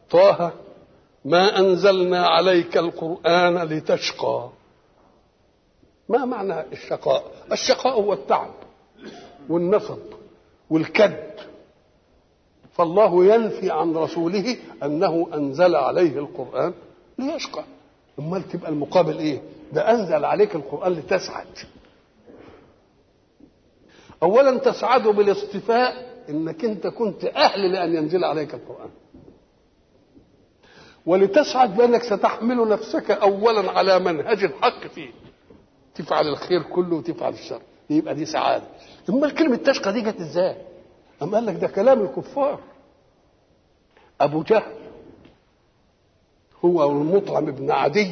طه ما أنزلنا عليك القرآن لتشقى ما معنى الشقاء الشقاء هو التعب والنصب والكد فالله ينفي عن رسوله أنه أنزل عليه القرآن ليشقى امال تبقى المقابل ايه ده انزل عليك القران لتسعد اولا تسعد بالاصطفاء انك انت كنت اهل لان ينزل عليك القران ولتسعد بانك ستحمل نفسك اولا على منهج الحق فيه تفعل الخير كله وتفعل الشر يبقى دي سعاده امال كلمه تشقى دي جت ازاي اما قال لك ده كلام الكفار ابو جهل هو والمطعم بن عدي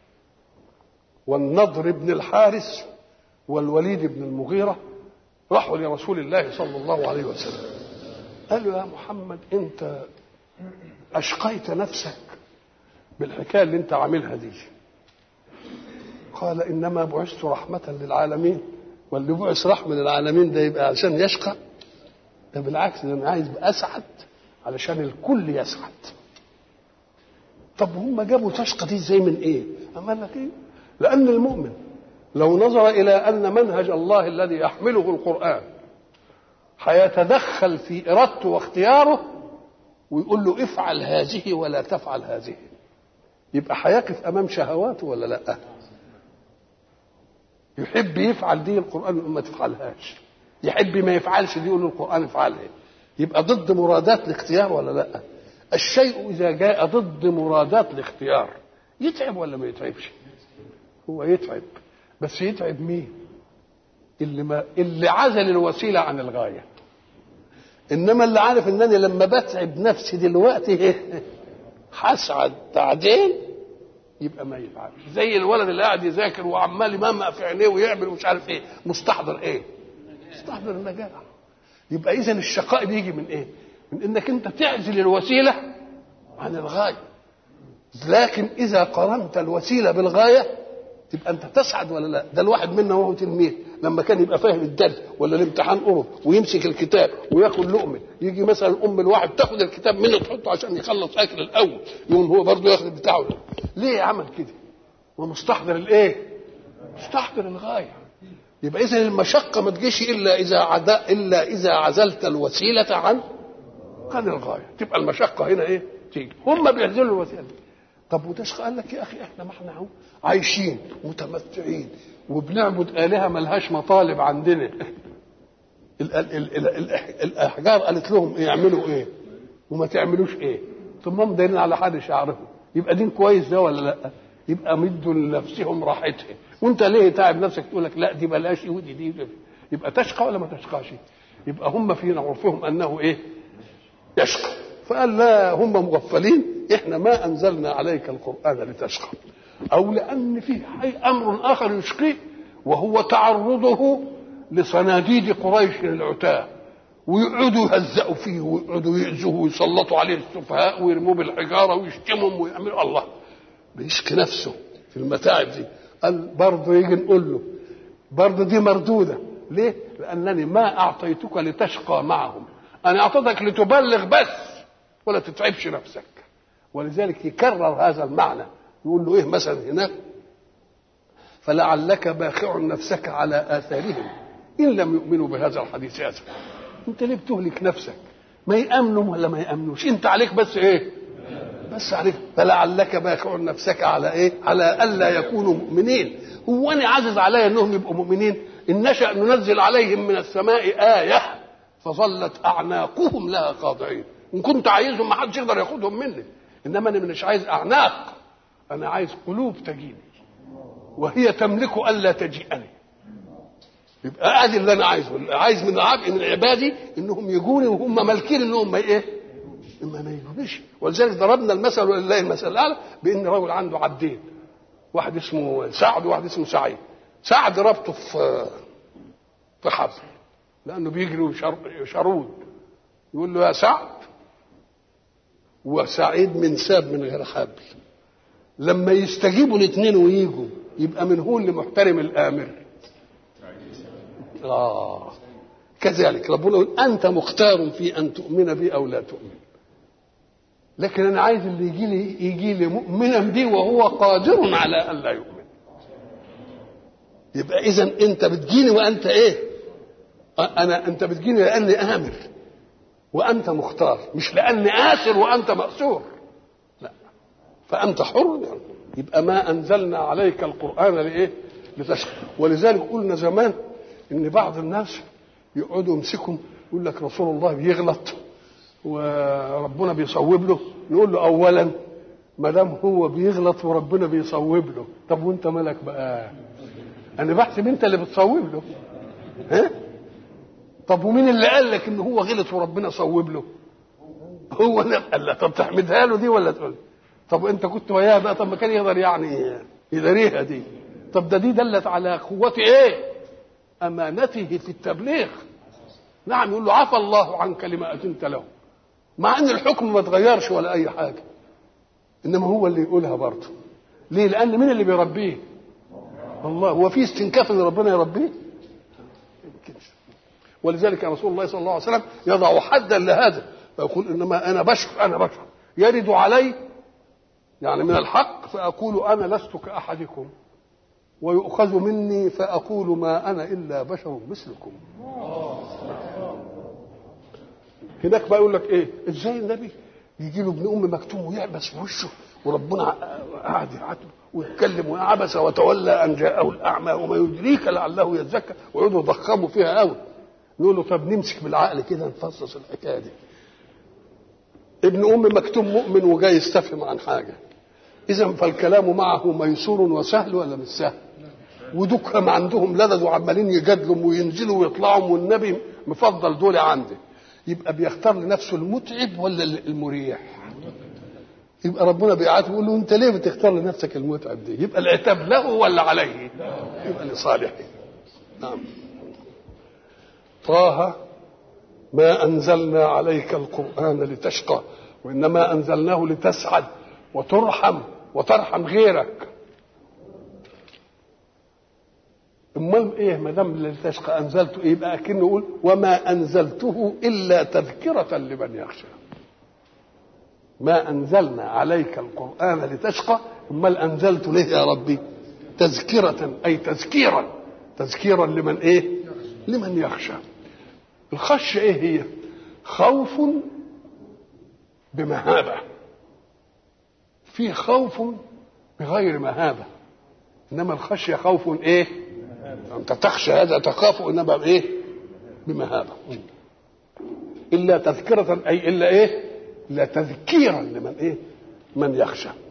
والنضر بن الحارث والوليد بن المغيرة راحوا لرسول الله صلى الله عليه وسلم قالوا يا محمد انت اشقيت نفسك بالحكايه اللي انت عاملها دي قال انما بعثت رحمه للعالمين واللي بعث رحمه للعالمين ده يبقى عشان يشقى ده بالعكس ده انا عايز اسعد علشان الكل يسعد طب هم جابوا تشقى دي ازاي من ايه؟ أما قال لك ايه؟ لأن المؤمن لو نظر إلى أن منهج الله الذي يحمله القرآن هيتدخل في إرادته واختياره ويقول له افعل هذه ولا تفعل هذه يبقى هيقف أمام شهواته ولا لا؟ يحب يفعل دي القرآن يقول ما تفعلهاش يحب ما يفعلش دي يقول له القرآن افعلها يبقى ضد مرادات الاختيار ولا لا؟ الشيء إذا جاء ضد مرادات الاختيار يتعب ولا ما يتعبش؟ هو يتعب بس يتعب مين؟ اللي ما اللي عزل الوسيلة عن الغاية إنما اللي عارف إنني لما بتعب نفسي دلوقتي هسعد بعدين يبقى ما يتعبش زي الولد اللي قاعد يذاكر وعمال يممق في عينيه ويعمل مش عارف ايه مستحضر ايه؟ مستحضر النجاح يبقى اذا الشقاء بيجي من ايه؟ من انك انت تعزل الوسيله عن الغايه لكن اذا قرنت الوسيله بالغايه تبقى انت تسعد ولا لا ده الواحد منا وهو تلميذ لما كان يبقى فاهم الدرس ولا الامتحان قرب ويمسك الكتاب وياكل لقمه يجي مثلا ام الواحد تاخد الكتاب منه تحطه عشان يخلص اكل الاول يقوم هو برضه ياخد بتاعه ليه عمل كده ومستحضر الايه مستحضر الغايه يبقى اذا المشقه ما تجيش الا اذا عدا الا اذا عزلت الوسيله عن عن الغايه تبقى المشقه هنا ايه تيجي هم بيعزلوا الوسيله طب وتشقى قال لك يا اخي احنا ما احنا اهو عايشين متمتعين وبنعبد الهه ملهاش مطالب عندنا ال ال ال ال ال الاحجار قالت لهم ايه اعملوا ايه وما تعملوش ايه ثم هم دايرين على حد شعرهم يبقى دين كويس ده ولا لا يبقى مدوا لنفسهم راحتها وانت ليه تعب نفسك تقول لك لا دي بلاش ودي دي, دي يبقى تشقى ولا ما تشقاش يبقى هم في عرفهم انه ايه يشقى فقال لا هم مغفلين احنا ما انزلنا عليك القران لتشقى او لان فيه امر اخر يشقيه وهو تعرضه لصناديد قريش العتاه ويقعدوا يهزئوا فيه ويقعدوا يأذوه ويسلطوا عليه السفهاء ويرموه بالحجاره ويشتمهم ويعملوا الله بيشكي نفسه في المتاعب دي قال برضه يجي نقول له برضه دي مردوده ليه؟ لانني ما اعطيتك لتشقى معهم انا اعطيتك لتبلغ بس ولا تتعبش نفسك ولذلك يكرر هذا المعنى يقول له ايه مثلا هناك فلعلك باخع نفسك على اثارهم ان لم يؤمنوا بهذا الحديث اسفا انت ليه بتهلك نفسك ما يامنوا ولا ما يامنوش انت عليك بس ايه بس عليك فلعلك باخع نفسك على ايه على الا يكونوا مؤمنين هو انا عزز علي انهم يبقوا مؤمنين ان نشا ننزل عليهم من السماء ايه فظلت اعناقهم لها خاضعين ان كنت عايزهم ما حدش يقدر ياخدهم مني انما انا مش عايز اعناق انا عايز قلوب تجيني وهي تملك الا تجيئني يبقى ادي اللي انا عايزه عايز من عبء من عبادي انهم يجوني وهم مالكين انهم ما ايه اما ما يجونيش ولذلك ضربنا المثل ولله المثل الاعلى بان رجل عنده عبدين واحد اسمه سعد وواحد اسمه سعيد سعد ربطه في في حبل لانه بيجري شرود يقول له يا سعد وسعيد من ساب من غير حبل لما يستجيبوا الاثنين ويجوا يبقى من هو اللي محترم الامر اه كذلك ربنا يقول انت مختار في ان تؤمن بي او لا تؤمن لكن انا عايز اللي يجي لي يجي لي مؤمنا بي وهو قادر على ان لا يؤمن يبقى اذا انت بتجيني وانت ايه انا انت بتجيني لاني امر وانت مختار مش لاني اسر وانت ماسور لا فانت حر يبقى ما انزلنا عليك القران لايه لتشقى ولذلك قلنا زمان ان بعض الناس يقعدوا يمسكهم يقول لك رسول الله بيغلط وربنا بيصوب له نقول له اولا ما دام هو بيغلط وربنا بيصوب له طب وانت مالك بقى انا بحسب انت اللي بتصوب له ها طب ومين اللي قال لك ان هو غلط وربنا صوب له هو انا قال لك طب تحمدها له دي ولا تقول طب انت كنت وياه بقى طب ما كان يقدر يعني يداريها دي طب ده دي دلت على قوة ايه امانته في التبليغ نعم يقول له عفى الله عنك لما اذنت له مع ان الحكم ما اتغيرش ولا اي حاجه انما هو اللي يقولها برضه ليه لان مين اللي بيربيه الله هو في استنكاف ان ربنا يربيه يمكنش ولذلك رسول الله صلى الله عليه وسلم يضع حدا لهذا فيقول انما انا بشر انا بشر يرد علي يعني من الحق فاقول انا لست كاحدكم ويؤخذ مني فاقول ما انا الا بشر مثلكم هناك بقى يقول لك ايه ازاي النبي يجي له ابن ام مكتوم ويعبس في وشه وربنا قاعد يعاتبه ويتكلم وعبس وتولى ان جاءه الاعمى وما يدريك لعله يزكى ويقعدوا يضخموا فيها قوي نقول له طب نمسك بالعقل كده نفصص الحكايه دي ابن ام مكتوم مؤمن وجاي يستفهم عن حاجه اذا فالكلام معه ميسور وسهل ولا مش سهل ودكهم عندهم لدد وعمالين يجادلوا وينزلوا ويطلعوا والنبي مفضل دول عنده يبقى بيختار لنفسه المتعب ولا المريح يبقى ربنا بيعاتبه يقول له انت ليه بتختار لنفسك المتعب دي يبقى العتاب له ولا عليه يبقى لصالحه نعم طه ما انزلنا عليك القران لتشقى وانما انزلناه لتسعد وترحم وترحم غيرك امال ايه ما دام لتشقى انزلته ايه يبقى اكنه يقول وما انزلته الا تذكره لمن يخشى ما انزلنا عليك القران لتشقى امال انزلت ليه يا ربي تذكره اي تذكيرا تذكيرا لمن ايه لمن يخشى الخشيه ايه هي خوف بمهابه في خوف بغير مهابه انما الخشيه خوف ايه انت تخشى هذا تخاف انما بايه بمهابه الا تذكره اي الا ايه الا تذكيرا لمن ايه من يخشى